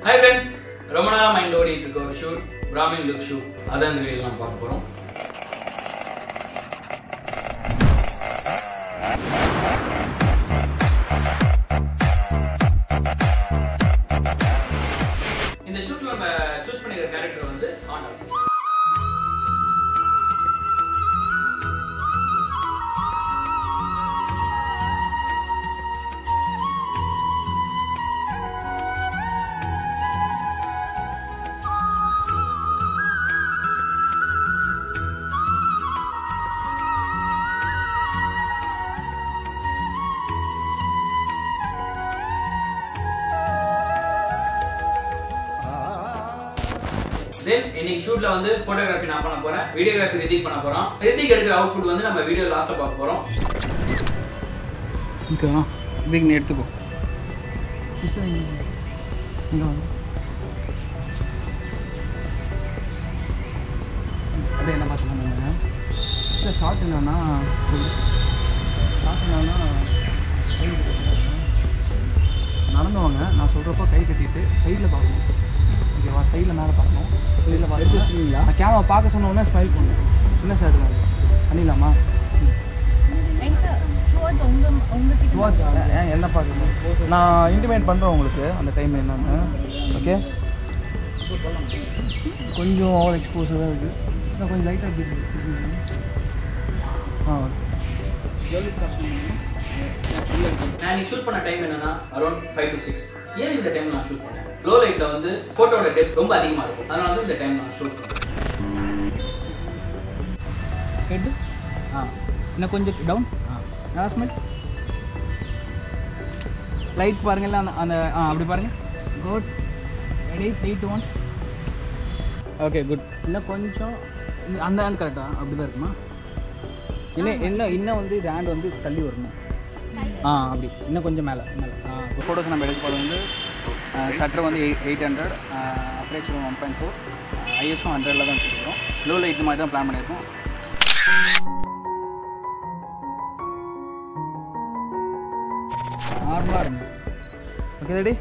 hi friends ரொம்ப நேரம் mind ஓடிட்டு இருக்க ஒரு ஷூட் பிராமின் லுக் ஷூட் அதான் இந்த வீடியோ நம்ம பார்க்க போறோம் இந்த ஷூட்ல நம்ம சூஸ் பண்ணிக்கிற கேரக்டர் வந்து ஆண்டா தென் இன்னைக்கு ஷூட்ல வந்து போட்டோகிராஃபி நான் பண்ண போறேன் வீடியோகிராஃபி ரித்திக் பண்ண போறோம் ரித்திக் எடுக்கிற அவுட்புட் வந்து நம்ம வீடியோ லாஸ்ட்ல பார்க்க போறோம் ஓகே இதுக்கு நீ எடுத்துக்கோ இங்கே வாங்க அப்படியே என்ன பார்த்துக்கோங்க இல்லை ஷார்ட் என்னன்னா ஷார்ட் என்னன்னா கை கட்டிட்டு நடந்து வாங்க நான் சொல்கிறப்போ கை கட்டிட்டு சைடில் பார்க்கணும் ஓகேவா சைடில் மேலே பார்க்கணும் சைடில் பார்க்கணும் நான் கேமரா பார்க்க சொன்ன உடனே ஸ்மைல் பண்ணேன் சின்ன ஷர்ட் தான் பண்ணிடலாமா எங்க டுவர்ட்ஸ் உங்க உங்ககிட்ட டுவார்ட்ஸ் ஏன் என்ன பார்க்கணும் நான் இன்டிமேட் பண்ணுறேன் உங்களுக்கு அந்த டைம் என்னன்னு ஓகே கொஞ்சம் ஓவர் எக்ஸ்போஸராக இருக்குது இன்னும் கொஞ்சம் லைட்டாக எப்படி ஆ நான் இன்னைக்கு ஷூட் பண்ண டைம் என்னன்னா அரௌண்ட் ஃபைவ் டு சிக்ஸ் ஏன் இந்த டைம் நான் ஷூட் பண்ணேன் லோ லைட்ல வந்து போட்டோட டெப்த் ரொம்ப அதிகமா இருக்கும் அதனால வந்து இந்த டைம் நான் ஷூட் பண்ணேன் ஹெட் ஆ இன்னும் கொஞ்சம் டவுன் ஆ நல்லா ஸ்மெல் லைட் பாருங்கல்ல அந்த அந்த ஆ அப்படி பாருங்க good ready three two one okay good இன்னும் கொஞ்சம் இந்த- அந்த ஹேண்ட் கரெக்டாக அப்படி தான் இருக்குமா இன்னும் இன்னும் இன்னும் வந்து இது ஹேண்ட் வந்து தள்ளி வரணும் ஆ அப்படி இன்னும் கொஞ்சம் மேலே மேலே ஆ ஃபோட்டோஸ் நம்ம எடுக்க போகிறது வந்து ஷட்டர் வந்து eight hundred aperture one point four ஐஎஸும் ஹண்ட்ரடில் தான் வச்சுருக்கோம் லோ லைட் மாதிரி தான் பிளான் பண்ணியிருக்கோம் நார்மலாக இருங்க ஓகே ரெடி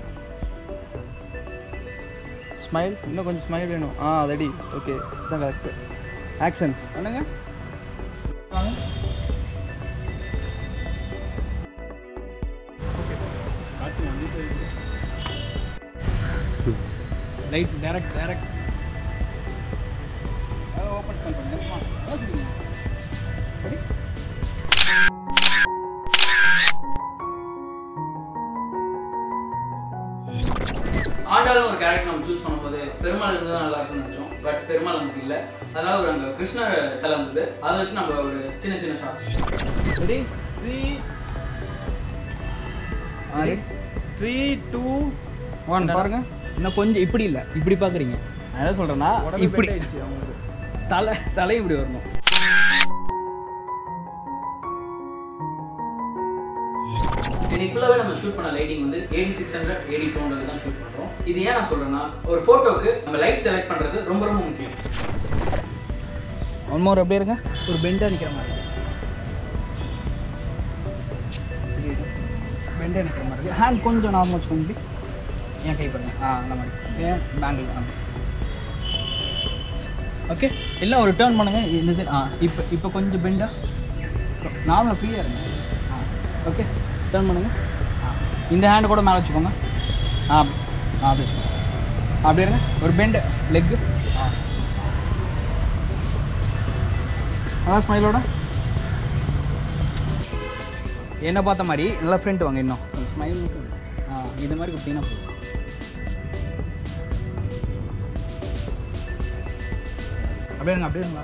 ஸ்மைல் இன்னும் கொஞ்சம் ஸ்மைல் வேணும் ஆ ரெடி ஓகே இதான் கரெக்டு ஆக்ஷன் பண்ணுங்க வாங்க light direct direct open smell பண்ணுங்க ரெடி ஆண்டாலும் ஒரு கேரக்டர் நம்ம சூஸ் பண்ணும்போது பெருமாள் இருந்தால் நல்லா இருக்கும்னு நினைச்சோம் பட் பெருமாள் நமக்கு இல்லை அதனால ஒரு அங்கே கிருஷ்ணர் தலை இருந்தது அதை வச்சு நம்ம ஒரு சின்ன சின்ன shorts ready three three two one பாருங்க இன்னும் கொஞ்சம் இப்படி இல்லை இப்படி பார்க்குறீங்க நான் என்ன சொல்கிறேன்னா இப்படி தலை தலை இப்படி வரணும் இன்னைக்கு ஃபுல்லாகவே நம்ம ஷூட் பண்ண லைட்டிங் வந்து eighty six hundred eighty two hundred தான் ஷூட் பண்ணுறோம் இது ஏன் நான் சொல்கிறேன்னா ஒரு ஃபோட்டோக்கு நம்ம லைட் செலக்ட் பண்ணுறது ரொம்ப ரொம்ப முக்கியம் ஒன் மோர் அப்படியே இருங்க ஒரு பெண்டாக நிற்கிற மாதிரி பெண்டாக நிற்கிற மாதிரி இருக்கு ஹேண்ட் கொஞ்சம் நார்மல் வச்சுக்கோங்க இப்படி என் கை பாருங்க ஆ அந்த மாதிரி ஏன் பேங்கிள் ஆ ஓகே இல்லை ஒரு டேர்ன் பண்ணுங்க இந்த சைடு ஆ இப்போ இப்போ கொஞ்சம் பெண்டா நார்மலாக ஃப்ரீயாக இருங்க ஆ ஓகே டேர்ன் பண்ணுங்க ஆ இந்த ஹேண்டு கூட மேலே வச்சுக்கோங்க ஆ அப்படி ஆ அப்படி வச்சுக்கோங்க அப்படி இருங்க ஒரு பெண்டு லெக்கு ஆ அதான் ஸ்மைலோட என்ன பார்த்த மாதிரி நல்லா ஃப்ரெண்ட் வாங்க இன்னும் ஸ்மைல் மட்டும் ஆ இது மாதிரி கொடுத்தீங்கன்னா போதும் அப்படியே இருங்க அப்படியே இருங்க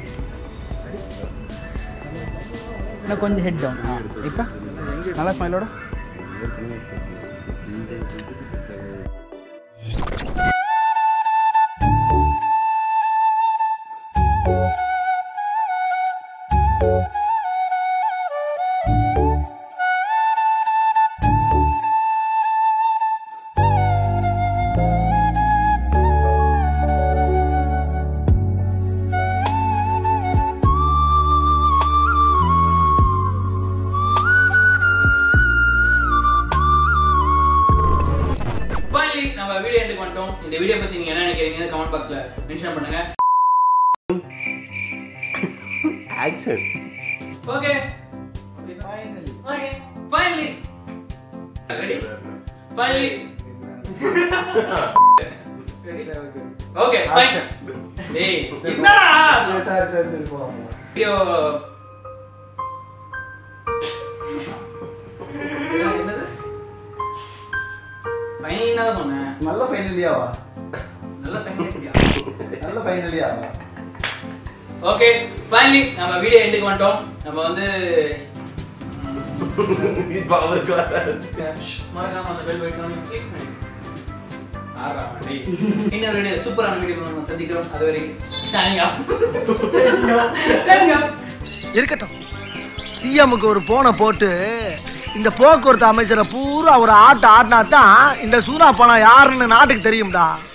இன்னும் கொஞ்சம் ஹெட் டவுன் ஆ இப்போ நல்லா ஸ்மைலோட நம்ம வீடியோ எண்டுக்கு வந்துட்டோம் இந்த வீடியோ பத்தி நீங்க என்ன நினைக்கிறீங்க கமெண்ட் பாக்ஸ்ல மென்ஷன் பண்ணுங்க action okay okay finally ready finally okay fine டேய் என்னடா சரி சரி சரி போலாம் வீடியோ என்னது ஃபைனலி தான் சொன்னேன் நல்ல ஃபைனலியாவா நல்ல ஃபைனலி நல்ல ஃபைனலியாவா ஓகே ஃபைனலி நம்ம வீடியோ எண்டுக்கு வந்துட்டோம் நம்ம வந்து இப்ப அவருக்கு வராது மறக்காம அந்த பெல் பட்டனை கிளிக் பண்ணி ஆறா டேய் இன்னொரு வீடியோ சூப்பரான வீடியோ நம்ம சந்திக்கிறோம் அது வரைக்கும் ஷானியா ஷானியா இருக்கட்டும் சிஎம்முக்கு ஒரு போனை போட்டு இந்த போக்குவரத்து அமைச்சரை பூரா ஒரு ஆட்ட ஆடினா தான் இந்த சூனா பணம் யாருன்னு நாட்டுக்கு தெரியும்டா